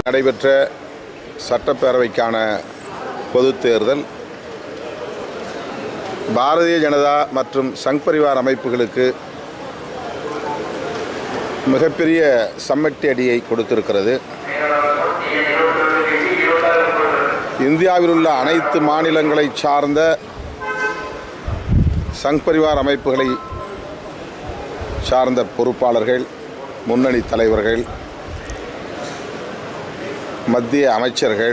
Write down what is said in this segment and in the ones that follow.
நடைபெற்ற சட்டப்பேரவைக்கான பொதுத் தேர்தல் பாரதிய ஜனதா மற்றும் சங் பரிவார் அமைப்புகளுக்கு மிகப்பெரிய சம்மட்டி அடியை கொடுத்திருக்கிறது இந்தியாவில் உள்ள அனைத்து மாநிலங்களை சார்ந்த சங் பரிவார் அமைப்புகளை சார்ந்த பொறுப்பாளர்கள் முன்னணி தலைவர்கள் மத்திய அமைச்சர்கள்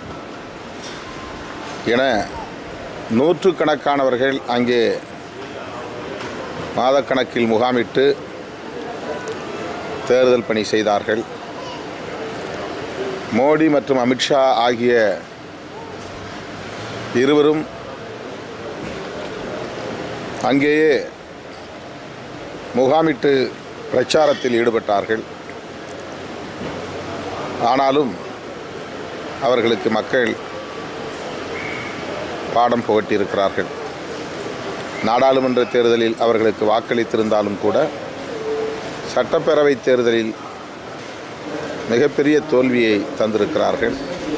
என நூற்றுக்கணக்கானவர்கள் அங்கே மாதக்கணக்கில் முகாமிட்டு தேர்தல் பணி செய்தார்கள் மோடி மற்றும் அமித்ஷா ஆகிய இருவரும் அங்கேயே முகாமிட்டு பிரச்சாரத்தில் ஈடுபட்டார்கள் ஆனாலும் அவர்களுக்கு மக்கள் பாடம் புகட்டியிருக்கிறார்கள் நாடாளுமன்ற தேர்தலில் அவர்களுக்கு வாக்களித்திருந்தாலும் கூட சட்டப்பேரவை தேர்தலில் மிகப்பெரிய தோல்வியை தந்திருக்கிறார்கள்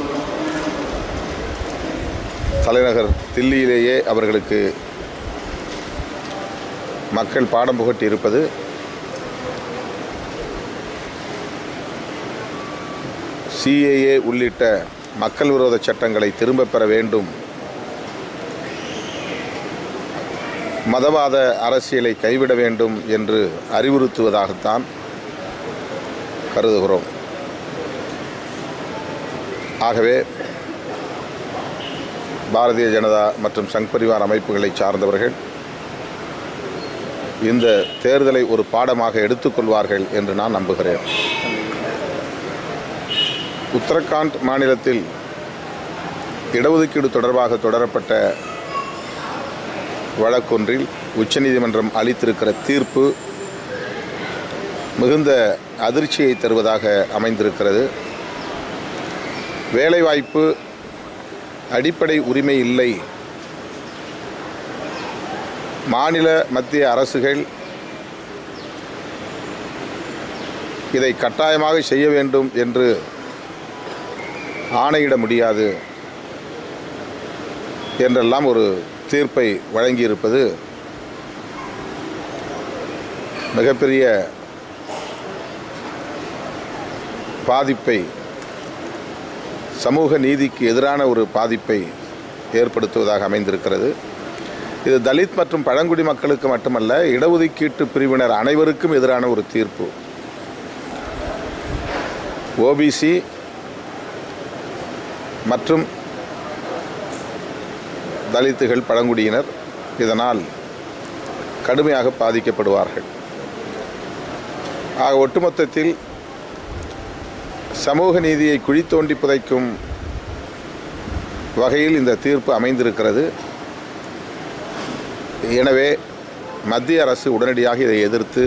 தலைநகர் தில்லியிலேயே அவர்களுக்கு மக்கள் பாடம் புகட்டி இருப்பது சிஏஏ உள்ளிட்ட மக்கள் விரோத சட்டங்களை திரும்பப் பெற வேண்டும் மதவாத அரசியலை கைவிட வேண்டும் என்று அறிவுறுத்துவதாகத்தான் கருதுகிறோம் ஆகவே பாரதிய ஜனதா மற்றும் சங் பரிவார் அமைப்புகளை சார்ந்தவர்கள் இந்த தேர்தலை ஒரு பாடமாக எடுத்துக்கொள்வார்கள் என்று நான் நம்புகிறேன் உத்தரகாண்ட் மாநிலத்தில் இடஒதுக்கீடு தொடர்பாக தொடரப்பட்ட வழக்கொன்றில் உச்சநீதிமன்றம் அளித்திருக்கிற தீர்ப்பு மிகுந்த அதிர்ச்சியை தருவதாக அமைந்திருக்கிறது வேலைவாய்ப்பு அடிப்படை உரிமை இல்லை மாநில மத்திய அரசுகள் இதை கட்டாயமாக செய்ய வேண்டும் என்று ஆணையிட முடியாது என்றெல்லாம் ஒரு தீர்ப்பை வழங்கியிருப்பது மிகப்பெரிய பாதிப்பை சமூக நீதிக்கு எதிரான ஒரு பாதிப்பை ஏற்படுத்துவதாக அமைந்திருக்கிறது இது தலித் மற்றும் பழங்குடி மக்களுக்கு மட்டுமல்ல இடஒதுக்கீட்டு பிரிவினர் அனைவருக்கும் எதிரான ஒரு தீர்ப்பு ஓபிசி மற்றும் தலித்துகள் பழங்குடியினர் இதனால் கடுமையாக பாதிக்கப்படுவார்கள் ஆக ஒட்டுமொத்தத்தில் சமூக நீதியை குழி தோண்டி புதைக்கும் வகையில் இந்த தீர்ப்பு அமைந்திருக்கிறது எனவே மத்திய அரசு உடனடியாக இதை எதிர்த்து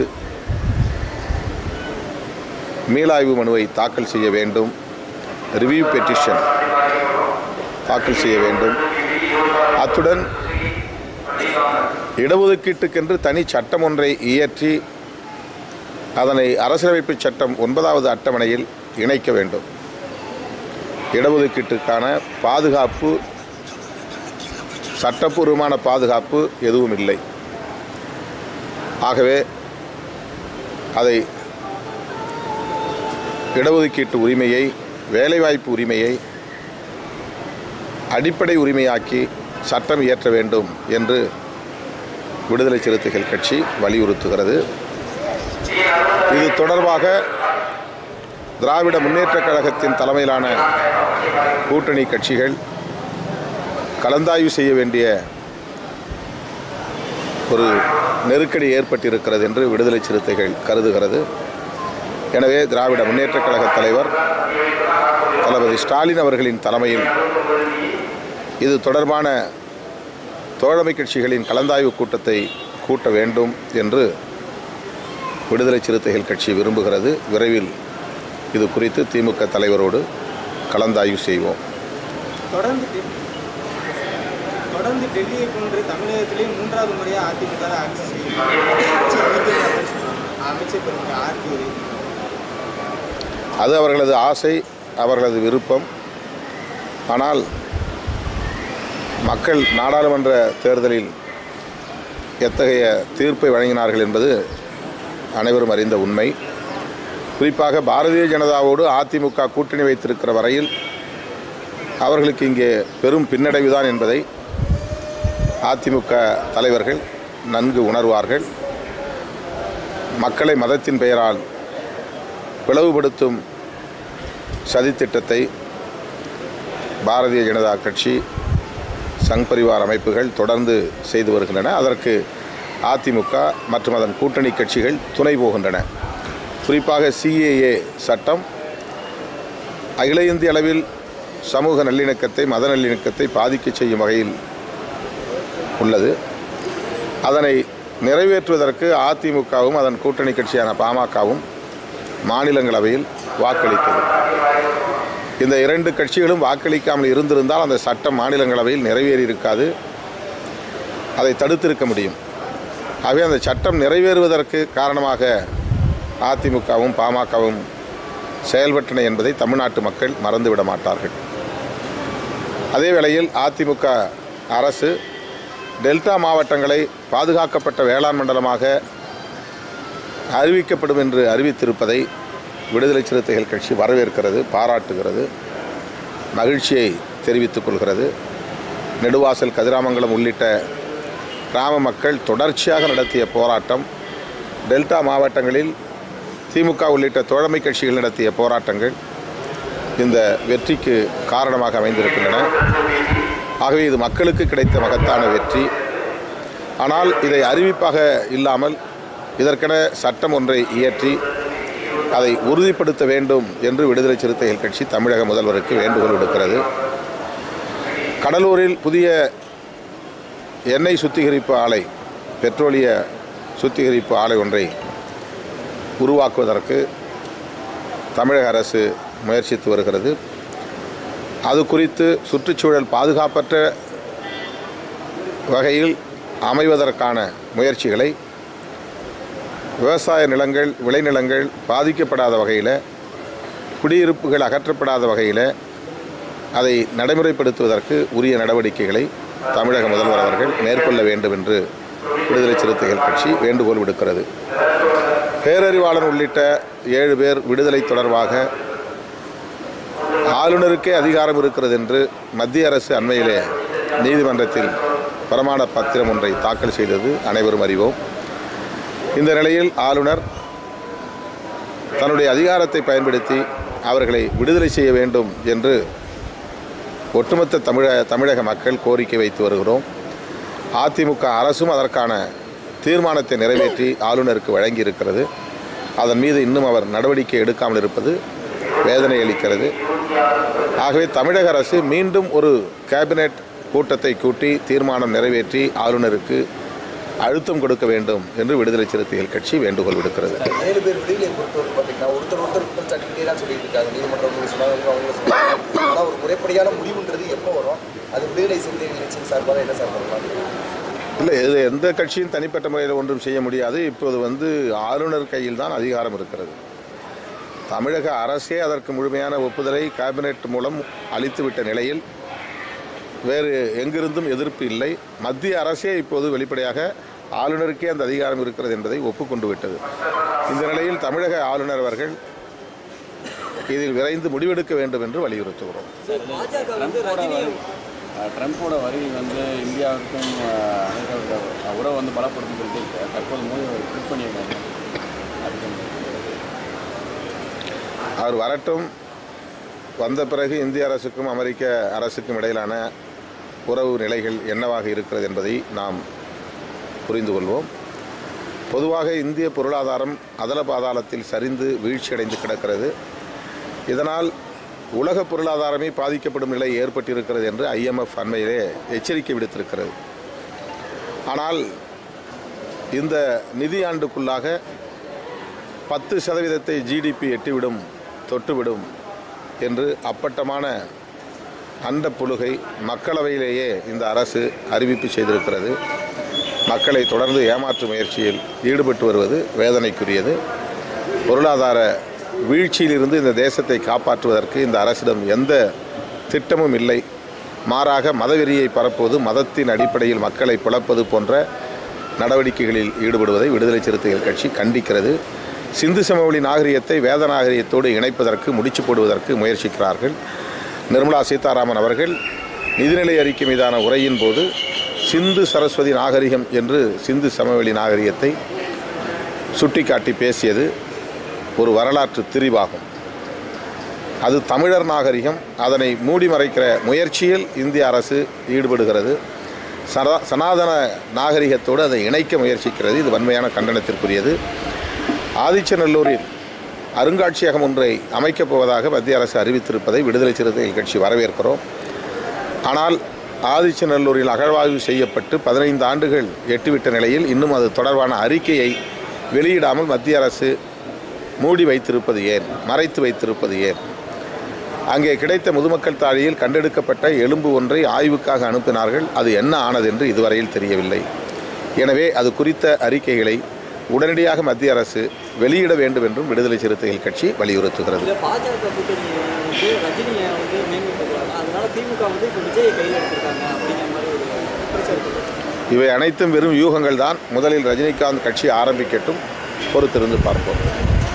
மீளாய்வு மனுவை தாக்கல் செய்ய வேண்டும் ரிவ்யூ பெட்டிஷன் தாக்கல் செய்ய வேண்டும் அத்துடன் இடஒதுக்கீட்டுக்கென்று தனி சட்டம் ஒன்றை இயற்றி அதனை அரசியலமைப்பு சட்டம் ஒன்பதாவது அட்டவணையில் இணைக்க வேண்டும் இடஒதுக்கீட்டுக்கான பாதுகாப்பு சட்டப்பூர்வமான பாதுகாப்பு எதுவும் இல்லை ஆகவே அதை இடஒதுக்கீட்டு உரிமையை வேலைவாய்ப்பு உரிமையை அடிப்படை உரிமையாக்கி சட்டம் இயற்ற வேண்டும் என்று விடுதலை சிறுத்தைகள் கட்சி வலியுறுத்துகிறது இது தொடர்பாக திராவிட முன்னேற்றக் கழகத்தின் தலைமையிலான கூட்டணி கட்சிகள் கலந்தாய்வு செய்ய வேண்டிய ஒரு நெருக்கடி ஏற்பட்டிருக்கிறது என்று விடுதலை சிறுத்தைகள் கருதுகிறது எனவே திராவிட முன்னேற்றக் கழக தலைவர் தளபதி ஸ்டாலின் அவர்களின் தலைமையில் இது தொடர்பான தோழமை கட்சிகளின் கலந்தாய்வு கூட்டத்தை கூட்ட வேண்டும் என்று விடுதலை சிறுத்தைகள் கட்சி விரும்புகிறது விரைவில் இது குறித்து திமுக தலைவரோடு கலந்தாய்வு செய்வோம் தொடர்ந்து டெல்லி தொடர்ந்து டெல்லியை போன்று தமிழகத்திலே மூன்றாவது முறையாக அதிமுக தான் ஆட்சி செய்யும் ஆட்சி அமைக்கிறாங்கன்னு சொல்றாங்க அமைச்சர் பெருமை ஆர்டி அது அவர்களது ஆசை அவர்களது விருப்பம் ஆனால் மக்கள் நாடாளுமன்ற தேர்தலில் எத்தகைய தீர்ப்பை வழங்கினார்கள் என்பது அனைவரும் அறிந்த உண்மை குறிப்பாக பாரதிய ஜனதாவோடு அதிமுக கூட்டணி வைத்திருக்கிற வரையில் அவர்களுக்கு இங்கே பெரும் பின்னடைவுதான் என்பதை அதிமுக தலைவர்கள் நன்கு உணர்வார்கள் மக்களை மதத்தின் பெயரால் பிளவுபடுத்தும் சதித்திட்டத்தை பாரதிய ஜனதா கட்சி சங் பரிவார் அமைப்புகள் தொடர்ந்து செய்து வருகின்றன அதற்கு அதிமுக மற்றும் அதன் கூட்டணி கட்சிகள் துணை போகின்றன குறிப்பாக சிஏஏ சட்டம் அகில இந்திய அளவில் சமூக நல்லிணக்கத்தை மத நல்லிணக்கத்தை பாதிக்க செய்யும் வகையில் உள்ளது அதனை நிறைவேற்றுவதற்கு அதிமுகவும் அதன் கூட்டணி கட்சியான பாமகவும் மாநிலங்களவையில் வாக்களித்தது இந்த இரண்டு கட்சிகளும் வாக்களிக்காமல் இருந்திருந்தால் அந்த சட்டம் மாநிலங்களவையில் நிறைவேறி இருக்காது அதை தடுத்திருக்க முடியும் ஆகவே அந்த சட்டம் நிறைவேறுவதற்கு காரணமாக அதிமுகவும் பாமகவும் செயல்பட்டன என்பதை தமிழ்நாட்டு மக்கள் மறந்துவிட மாட்டார்கள் அதே வேளையில் அதிமுக அரசு டெல்டா மாவட்டங்களை பாதுகாக்கப்பட்ட வேளாண் மண்டலமாக அறிவிக்கப்படும் என்று அறிவித்திருப்பதை விடுதலை சிறுத்தைகள் கட்சி வரவேற்கிறது பாராட்டுகிறது மகிழ்ச்சியை தெரிவித்துக் கொள்கிறது நெடுவாசல் கதிராமங்கலம் உள்ளிட்ட கிராம மக்கள் தொடர்ச்சியாக நடத்திய போராட்டம் டெல்டா மாவட்டங்களில் திமுக உள்ளிட்ட தோழமை கட்சிகள் நடத்திய போராட்டங்கள் இந்த வெற்றிக்கு காரணமாக அமைந்திருக்கின்றன ஆகவே இது மக்களுக்கு கிடைத்த மகத்தான வெற்றி ஆனால் இதை அறிவிப்பாக இல்லாமல் இதற்கென சட்டம் ஒன்றை இயற்றி அதை உறுதிப்படுத்த வேண்டும் என்று விடுதலை சிறுத்தைகள் கட்சி தமிழக முதல்வருக்கு வேண்டுகோள் விடுக்கிறது கடலூரில் புதிய எண்ணெய் சுத்திகரிப்பு ஆலை பெட்ரோலிய சுத்திகரிப்பு ஆலை ஒன்றை உருவாக்குவதற்கு தமிழக அரசு முயற்சித்து வருகிறது அது குறித்து சுற்றுச்சூழல் பாதுகாப்பற்ற வகையில் அமைவதற்கான முயற்சிகளை விவசாய நிலங்கள் விளைநிலங்கள் பாதிக்கப்படாத வகையில் குடியிருப்புகள் அகற்றப்படாத வகையில் அதை நடைமுறைப்படுத்துவதற்கு உரிய நடவடிக்கைகளை தமிழக முதல்வர் அவர்கள் மேற்கொள்ள வேண்டும் என்று விடுதலை சிறுத்தைகள் கட்சி வேண்டுகோள் விடுக்கிறது பேரறிவாளன் உள்ளிட்ட ஏழு பேர் விடுதலை தொடர்பாக ஆளுநருக்கே அதிகாரம் இருக்கிறது என்று மத்திய அரசு அண்மையிலே நீதிமன்றத்தில் பிரமாண பத்திரம் ஒன்றை தாக்கல் செய்தது அனைவரும் அறிவோம் இந்த நிலையில் ஆளுநர் தன்னுடைய அதிகாரத்தை பயன்படுத்தி அவர்களை விடுதலை செய்ய வேண்டும் என்று ஒட்டுமொத்த தமிழ தமிழக மக்கள் கோரிக்கை வைத்து வருகிறோம் அதிமுக அரசும் அதற்கான தீர்மானத்தை நிறைவேற்றி ஆளுநருக்கு வழங்கியிருக்கிறது அதன் மீது இன்னும் அவர் நடவடிக்கை எடுக்காமல் இருப்பது வேதனை அளிக்கிறது ஆகவே தமிழக அரசு மீண்டும் ஒரு கேபினெட் கூட்டத்தை கூட்டி தீர்மானம் நிறைவேற்றி ஆளுநருக்கு அழுத்தம் கொடுக்க வேண்டும் என்று விடுதலை சிறுத்தைகள் கட்சி வேண்டுகோள் விடுக்கிறது ஏழு பேர் விடுதலை பொறுத்தவரை பார்த்தீங்கன்னா ஒருத்தர் ஒருத்தர் குற்றம் சாட்டிக்கிட்டே தான் சொல்லிட்டு இருக்காங்க நீதிமன்றம் உங்களுக்கு சொன்னாங்க அவங்க சொன்னாங்க ஆனால் ஒரு முறைப்படியான முடிவுன்றது எப்போ வரும் அது விடுதலை சிறுத்தைகள் கட்சியின் சார்பாக என்ன சார் பண்ணலாம் இல்லை இது எந்த கட்சியும் தனிப்பட்ட முறையில் ஒன்றும் செய்ய முடியாது இப்போது வந்து ஆளுநர் கையில் தான் அதிகாரம் இருக்கிறது தமிழக அரசே அதற்கு முழுமையான ஒப்புதலை கேபினெட் மூலம் அளித்துவிட்ட நிலையில் வேறு எங்கிருந்தும் எதிர்ப்பு இல்லை மத்திய அரசே இப்போது வெளிப்படையாக ஆளுநருக்கே அந்த அதிகாரம் இருக்கிறது என்பதை ஒப்புக்கொண்டு விட்டது இந்த நிலையில் தமிழக ஆளுநர் அவர்கள் இதில் விரைந்து முடிவெடுக்க வேண்டும் என்று வலியுறுத்துகிறோம் ட்ரம்ப்போட வரி அஹ், ட்ரம்ப்போட வரி வந்து இந்தியாவுக்கும் அஹ், அமெரிக்காவுக்கும் உறவை வந்து பலப்படுத்தும் சொல்லிட்டு தற்போது மோடி அவர் ட்விட் பண்ணியிருக்காங்க அதுக்கு அவர் வரட்டும் வந்த பிறகு இந்திய அரசுக்கும் அமெரிக்க அரசுக்கும் இடையிலான உறவு நிலைகள் என்னவாக இருக்கிறது என்பதை நாம் புரிந்து கொள்வோம் பொதுவாக இந்திய பொருளாதாரம் அதல பாதாளத்தில் சரிந்து வீழ்ச்சியடைந்து கிடக்கிறது இதனால் உலக பொருளாதாரமே பாதிக்கப்படும் நிலை ஏற்பட்டிருக்கிறது என்று ஐஎம்எஃப் அண்மையிலே எச்சரிக்கை விடுத்திருக்கிறது ஆனால் இந்த நிதியாண்டுக்குள்ளாக பத்து சதவீதத்தை ஜிடிபி எட்டிவிடும் தொட்டுவிடும் என்று அப்பட்டமான அந்த புழுகை மக்களவையிலேயே இந்த அரசு அறிவிப்பு செய்திருக்கிறது மக்களை தொடர்ந்து ஏமாற்றும் முயற்சியில் ஈடுபட்டு வருவது வேதனைக்குரியது பொருளாதார வீழ்ச்சியிலிருந்து இந்த தேசத்தை காப்பாற்றுவதற்கு இந்த அரசிடம் எந்த திட்டமும் இல்லை மாறாக மதவெறியை பரப்புவது மதத்தின் அடிப்படையில் மக்களை பிளப்பது போன்ற நடவடிக்கைகளில் ஈடுபடுவதை விடுதலை சிறுத்தைகள் கட்சி கண்டிக்கிறது சிந்து சமவெளி நாகரிகத்தை வேத நாகரிகத்தோடு இணைப்பதற்கு முடிச்சு போடுவதற்கு முயற்சிக்கிறார்கள் நிர்மலா சீதாராமன் அவர்கள் நிதிநிலை அறிக்கை மீதான உரையின் போது சிந்து சரஸ்வதி நாகரிகம் என்று சிந்து சமவெளி நாகரிகத்தை சுட்டிக்காட்டி பேசியது ஒரு வரலாற்று திரிவாகும் அது தமிழர் நாகரிகம் அதனை மூடி மறைக்கிற முயற்சியில் இந்திய அரசு ஈடுபடுகிறது சனா சனாதன நாகரிகத்தோடு அதை இணைக்க முயற்சிக்கிறது இது வன்மையான கண்டனத்திற்குரியது ஆதிச்சநல்லூரில் அருங்காட்சியகம் ஒன்றை அமைக்கப் போவதாக மத்திய அரசு அறிவித்திருப்பதை விடுதலை சிறுத்தைகள் கட்சி வரவேற்கிறோம் ஆனால் ஆதிச்சநல்லூரில் அகழ்வாய்வு செய்யப்பட்டு பதினைந்து ஆண்டுகள் எட்டிவிட்ட நிலையில் இன்னும் அது தொடர்பான அறிக்கையை வெளியிடாமல் மத்திய அரசு மூடி வைத்திருப்பது ஏன் மறைத்து வைத்திருப்பது ஏன் அங்கே கிடைத்த முதுமக்கள் தாழியில் கண்டெடுக்கப்பட்ட எலும்பு ஒன்றை ஆய்வுக்காக அனுப்பினார்கள் அது என்ன ஆனது என்று இதுவரையில் தெரியவில்லை எனவே அது குறித்த அறிக்கைகளை உடனடியாக மத்திய அரசு வெளியிட வேண்டும் என்றும் விடுதலை சிறுத்தைகள் கட்சி வலியுறுத்துகிறது இதில் பாஜக கூட்டணி வந்து ரஜினியை வந்து மேம்படுத்துறாங்க அதனால திமுக வந்து இப்போ விஜயை கையில் எடுத்திருக்காங்க அப்படிங்கிற மாதிரி ஒரு பிரச்சாரம் இவை அனைத்தும் வெறும் யூகங்கள் தான் முதலில் ரஜினிகாந்த் கட்சி ஆரம்பிக்கட்டும் பொறுத்திருந்து பார்ப்போம்